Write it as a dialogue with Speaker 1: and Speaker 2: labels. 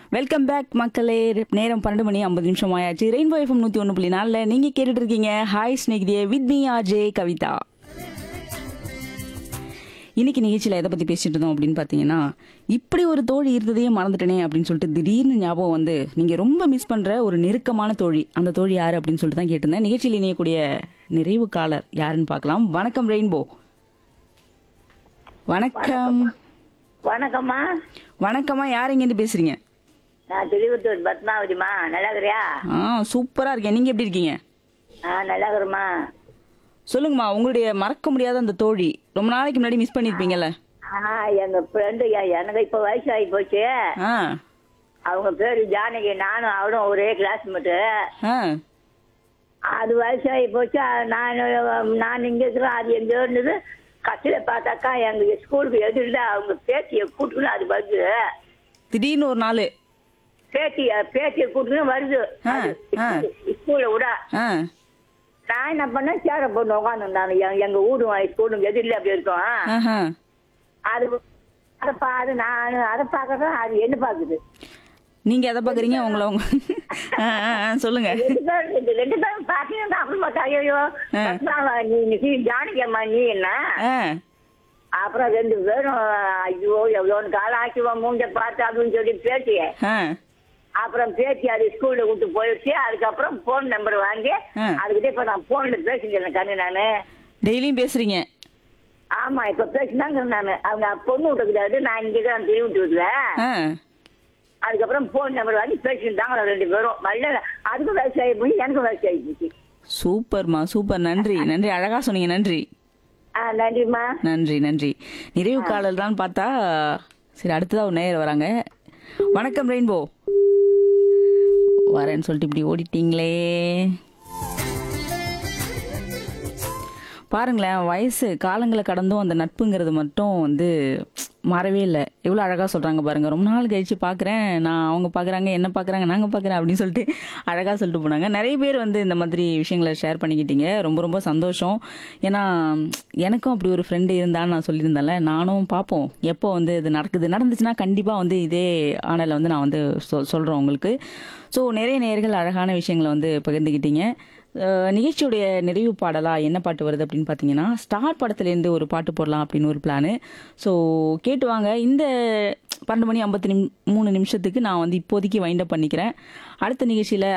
Speaker 1: Welcome back மக்களே நேரம் பன்னெண்டு மணி ஐம்பது நிமிஷம் ஆயாச்சு ரெயின்போ எஃப்எம் நூற்றி ஒன்று புள்ளி நாலில் நீங்கள் கேட்டுட்டு இருக்கீங்க ஹாய் ஸ்நேகிதியே வித் மீ ஆஜே கவிதா இன்னைக்கு நிகழ்ச்சியில் எதை பற்றி பேசிட்டு இருந்தோம் அப்படின்னு பார்த்தீங்கன்னா இப்படி ஒரு தோழி இருந்ததையே மறந்துட்டேனே அப்படின்னு சொல்லிட்டு திடீர்னு ஞாபகம் வந்து நீங்கள் ரொம்ப மிஸ் பண்ணுற ஒரு நெருக்கமான தோழி அந்த தோழி யார் அப்படின்னு சொல்லிட்டு தான் கேட்டிருந்தேன் நிகழ்ச்சியில் இணையக்கூடிய நிறைவு காலர் யாருன்னு பார்க்கலாம் வணக்கம் ரெயின்போ வணக்கம்
Speaker 2: வணக்கம்மா
Speaker 1: வணக்கம்மா யார் இங்கேருந்து பேசுறீங்க
Speaker 2: நான் திருவத்தூர் பத்மாவதிம்மா நல்லா இருக்கிறியா
Speaker 1: ஆ சூப்பரா இருக்கேன் நீங்க எப்படி இருக்கீங்க
Speaker 2: ஆ நல்லா இருக்கிறம்மா
Speaker 1: சொல்லுங்கம்மா உங்களுடைய மறக்க முடியாத அந்த தோழி ரொம்ப நாளைக்கு முன்னாடி மிஸ் பண்ணிருப்பீங்கல்ல
Speaker 2: ஆ எங்க ஃப்ரெண்டு எனக்கு இப்போ வயசு ஆகி போச்சு
Speaker 1: ஆ
Speaker 2: அவங்க பேரு ஜானகி நானும் அவளும் ஒரே கிளாஸ்மேட்டு
Speaker 1: ஆ
Speaker 2: அது வயசாகி போச்சு அ- நான் நான் இங்கே இருக்கிறேன் அது எங்கே இருந்தது கடைசியில் பார்த்தாக்கா எங்க ஸ்கூலுக்கு எதிரில் அவங்க பேத்தியை கூட்டுன்னு அது வருது
Speaker 1: திடீர்னு ஒரு நாள்
Speaker 2: பேத்திய பேத்தியை கூட்டுன்னு வருது
Speaker 1: ஆ, ஆ.
Speaker 2: ஸ்கூலில் விட
Speaker 1: ஆ
Speaker 2: நான் என்ன பண்ணேன் சேரை போட்டு உட்காந்துருந்தாங்க எங்க ஊரும் ஸ்கூலும் எதிரில் அப்படி இருக்கும்
Speaker 1: ஆஹா.
Speaker 2: அது அதை பா அது நான் அதை பார்க்கறேன் அது என்ன பார்க்குது
Speaker 1: நீங்க எதை பாக்குறீங்க உங்களை உங்க ஆ, ஆ, ஆ, சொல்லுங்க
Speaker 2: ரெண்டு பேரும் ரெண்டு ரெண்டு பேரும் பார்த்தீங்கன்னா அப்புறம் பார்த்தா ஐயோ
Speaker 1: ஆ.
Speaker 2: பத்மாவா, நீ நீ ஜானகியம்மா நீ என்ன
Speaker 1: ஆ
Speaker 2: அப்புறம் ரெண்டு பேரும் ஐயோ எவ்வளோன்னு காலம் ஆக்கிவா மூஞ்ச பார்த்து அப்படின்னு சொல்லி பேசி
Speaker 1: ஆ
Speaker 2: அப்புறம் பேசி அது ஸ்கூல்ல விட்டு போயிடுச்சு அதுக்கப்புறம் போன் நம்பர் வாங்கி
Speaker 1: ஆ.
Speaker 2: அதுக்கிட்ட இப்ப நான் போன்ல பேசிக்கிறேன் கண்ணு நானு
Speaker 1: டெய்லியும் பேசுறீங்க
Speaker 2: ஆமா இப்ப பேசினாங்க நானு அவங்க பொண்ணு விட்டுக்கிறாரு நான் இங்கே தான் திரும்பி விட்டுருல
Speaker 1: ஆ
Speaker 2: அதுக்கப்புறம் போன் நம்பர் வாங்கி பேசிட்டாங்க ரெண்டு பேரும் நல்ல அதுக்கும் வயசு ஆகி போய் எனக்கும் வயசு ஆகி போச்சு
Speaker 1: சூப்பர்மா சூப்பர் நன்றி நன்றி அழகா சொன்னீங்க நன்றி
Speaker 2: ஆ நன்றிம்மா
Speaker 1: நன்றி நன்றி நிறைவு காலர் தான் பார்த்தா சரி அடுத்ததா ஒரு நேயர் வராங்க வணக்கம் ரெயின்போ வரேன்னு சொல்லிட்டு இப்படி ஓடிட்டீங்களே பாருங்களேன் வயசு காலங்களை கடந்தும் அந்த நட்புங்கிறது மட்டும் வந்து மாறவே இல்லை எவ்வளோ அழகாக சொல்கிறாங்க பாருங்க ரொம்ப நாள் கழிச்சு பார்க்குறேன் நான் அவங்க பார்க்குறாங்க என்ன பார்க்குறாங்க நாங்கள் பார்க்குறேன் அப்படின்னு சொல்லிட்டு அழகாக சொல்லிட்டு போனாங்க நிறைய பேர் வந்து இந்த மாதிரி விஷயங்களை ஷேர் பண்ணிக்கிட்டீங்க ரொம்ப ரொம்ப சந்தோஷம் ஏன்னா எனக்கும் அப்படி ஒரு ஃப்ரெண்டு இருந்தான்னு நான் சொல்லியிருந்தேன்ல நானும் பார்ப்போம் எப்போ வந்து இது நடக்குது நடந்துச்சுன்னா கண்டிப்பாக வந்து இதே ஆனலை வந்து நான் வந்து சொல் சொல்கிறேன் உங்களுக்கு ஸோ நிறைய நேர்கள் அழகான விஷயங்களை வந்து பகிர்ந்துக்கிட்டீங்க அஹ் நிகழ்ச்சியுடைய நிறைவு பாடலா என்ன பாட்டு வருது அப்படின்னு பார்த்தீங்கன்னா ஸ்டார் படத்துலேருந்து ஒரு பாட்டு போடலாம் அப்படின்னு ஒரு பிளானு ஸோ கேட்டு வாங்க இந்த பன்னெண்டு மணி ஐம்பத்தி நிம் மூணு நிமிஷத்துக்கு நான் வந்து இப்போதைக்கு வைண்ட் அப் பண்ணிக்கிறேன் அடுத்த நிகழ்ச்சியில்